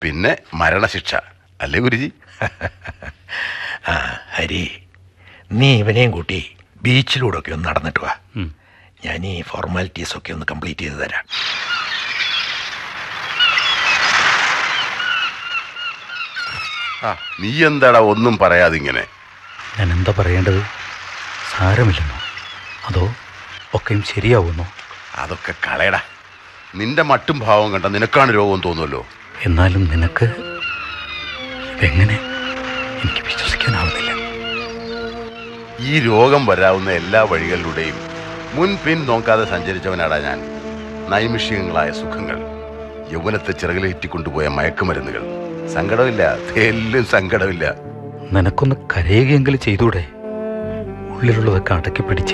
പിന്നെ മരണശിക്ഷ അല്ലേ ഗുരുജി ആ ഹരി നീ ഇവനെയും കൂട്ടി ബീച്ചിലൂടെ ഒക്കെ ഒന്ന് നടന്നിട്ട് വാ ഞാൻ ഈ ഫോർമാലിറ്റീസ് ഒക്കെ ഒന്ന് കംപ്ലീറ്റ് ചെയ്ത് തരാം ആ നീ എന്താടാ ഒന്നും പറയാതെ ഇങ്ങനെ ഞാൻ എന്താ പറയേണ്ടത് സാരമില്ലെന്നോ അതോ ഒക്കെയും ശരിയാവുന്നോ അതൊക്കെ കളയടാ നിന്റെ മട്ടും ഭാവം കണ്ട നിനക്കാണ് രോഗം തോന്നുമല്ലോ എന്നാലും നിനക്ക് ഇതെങ്ങനെ എനിക്ക് വിശ്വസിക്കാനാവുന്നില്ല ഈ രോഗം വരാവുന്ന എല്ലാ വഴികളിലൂടെയും മുൻ പിൻ നോക്കാതെ സഞ്ചരിച്ചവനാടാ ഞാൻ നൈമിഷികങ്ങളായ സുഖങ്ങൾ യൗവനത്തെ ചിറകിലേറ്റിക്കൊണ്ടുപോയ മയക്കുമരുന്നുകൾ സങ്കടമില്ല തെല്ലും സങ്കടമില്ല നിനക്കൊന്ന് കരയുകയെങ്കിലും ചെയ്തൂടെ ഉള്ളിലുള്ളതൊക്കെ അടക്കി പിടിച്ച്